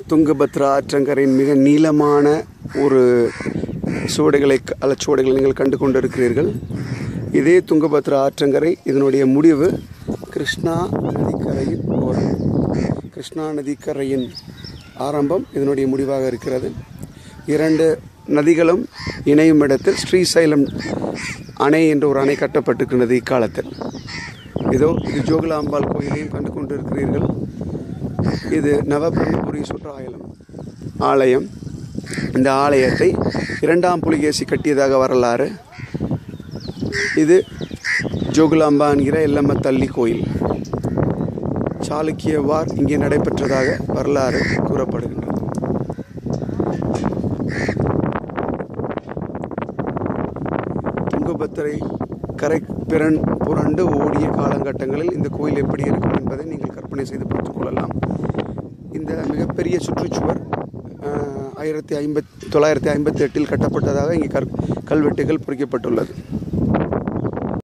துங்கபத்ரா ஆற்றங்கரையின் மிக நீளமான ஒரு சுவடுகளை அல்ல சுவடுகளை நீங்கள் கண்டு கொண்டிருக்கிறீர்கள் இதே துங்கபத்ரா ஆற்றங்கரை இதனுடைய முடிவு கிருஷ்ணா நதிக்கரையின் ஓரம் கிருஷ்ணா நதிக்கரையின் ஆரம்பம் இதனுடைய முடிவாக இருக்கிறது இரண்டு நதிகளும் இணையும் இடத்தில் ஸ்ரீசைலம் அணை என்ற ஒரு அணை கட்டப்பட்டிருக்கிறது இக்காலத்தில் இதோ இது ஜோகுலாம்பாள் கோயிலையும் கண்டு கொண்டிருக்கிறீர்கள் இது நவபிரம்மபுரீஸ்வரர் ஆலயம் ஆலயம் இந்த ஆலயத்தை இரண்டாம் புலிகேசி கட்டியதாக வரலாறு இது ஜோகுலாம்பா என்கிற எல்லம்ம தள்ளி கோயில் சாளுக்கிய வார் இங்கே நடைபெற்றதாக வரலாறு கூறப்படுகின்றது துங்கபத்திரை கரை பிறன் புரண்டு ஓடிய காலகட்டங்களில் இந்த கோயில் எப்படி இருக்கும் என்பதை நீங்கள் கற்பனை செய்து பார்த்துக் கொள்ளலாம் இந்த மிகப்பெரிய சுற்றுச்சுவர் ஆயிரத்தி ஐம்பத் தொள்ளாயிரத்தி ஐம்பத்தி எட்டில் கட்டப்பட்டதாக இங்கே கற் கல்வெட்டுகள் பொறிக்கப்பட்டுள்ளது